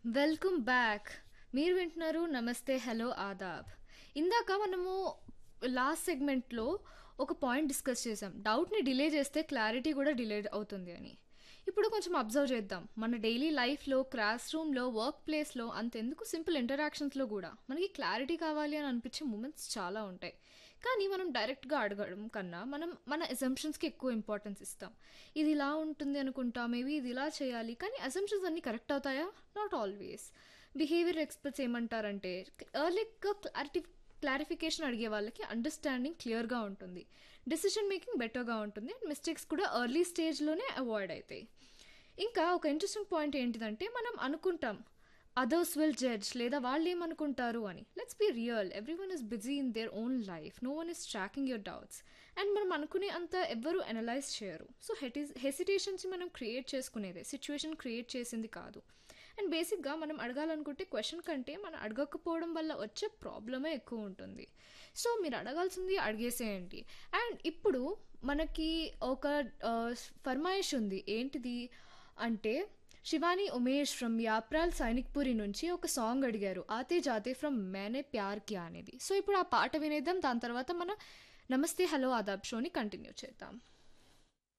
welcome back మీరు వింటున్నారు నమస్తే హలో ఆదాబ్ ఇందాక మనము లాస్ట్ సెగ్మెంట్లో ఒక పాయింట్ డిస్కస్ చేసాం డౌట్ని డిలే చేస్తే క్లారిటీ కూడా డిలే అవుతుంది అని ఇప్పుడు కొంచెం అబ్జర్వ్ చేద్దాం మన డైలీ లైఫ్లో క్లాస్ రూమ్లో వర్క్ ప్లేస్లో అంతెందుకు సింపుల్ ఇంటరాక్షన్స్లో కూడా మనకి క్లారిటీ కావాలి అని అనిపించే మూమెంట్స్ చాలా ఉంటాయి కానీ మనం డైరెక్ట్గా అడగడం కన్నా మనం మన అజంప్షన్స్కి ఎక్కువ ఇంపార్టెన్స్ ఇస్తాం ఇది ఇలా ఉంటుంది అనుకుంటా మేబీ ఇది ఇలా చేయాలి కానీ అజంప్షన్స్ అన్నీ కరెక్ట్ అవుతాయా నాట్ ఆల్వేస్ బిహేవియర్ ఎక్స్పర్ట్స్ ఏమంటారంటే ఎర్లీగా క్లారిటీ క్లారిఫికేషన్ అడిగే వాళ్ళకి అండర్స్టాండింగ్ క్లియర్గా ఉంటుంది డెసిషన్ మేకింగ్ బెటర్గా ఉంటుంది అండ్ మిస్టేక్స్ కూడా ఎర్లీ స్టేజ్లోనే అవాయిడ్ అవుతాయి ఇంకా ఒక ఇంట్రెస్టింగ్ పాయింట్ ఏంటిదంటే మనం అనుకుంటాం అదర్స్ విల్ జడ్జ్ లేదా వాళ్ళు ఏమనుకుంటారు అని let's be real everyone is busy in their own life no one is tracking your doubts and మనం అనుకునే అంత ఎవ్వరూ అనలైజ్ చేయరు సో హెటి హెసిటేషన్స్ మనం క్రియేట్ చేసుకునేదే సిచ్యువేషన్ క్రియేట్ చేసింది కాదు అండ్ బేసిక్గా మనం అడగాలనుకుంటే క్వశ్చన్ కంటే మనం అడగకపోవడం వల్ల వచ్చే ప్రాబ్లమే ఎక్కువ ఉంటుంది సో మీరు అడగాల్సింది అడిగేసేయండి అండ్ ఇప్పుడు మనకి ఒక ఫర్మాయిష్ ఉంది ఏంటిది అంటే శివాని ఉమేష్ ఫ్రమ్ యాప్రాల్ సైనిక్పురి నుంచి ఒక సాంగ్ అడిగారు ఆతే జాతే ఫ్రమ్ మేనే ప్యార్ కియా అనేది సో ఇప్పుడు ఆ పాట వినేద్దాం దాని తర్వాత మన నమస్తే హలో ఆదాబ్ షోని కంటిన్యూ చేద్దాం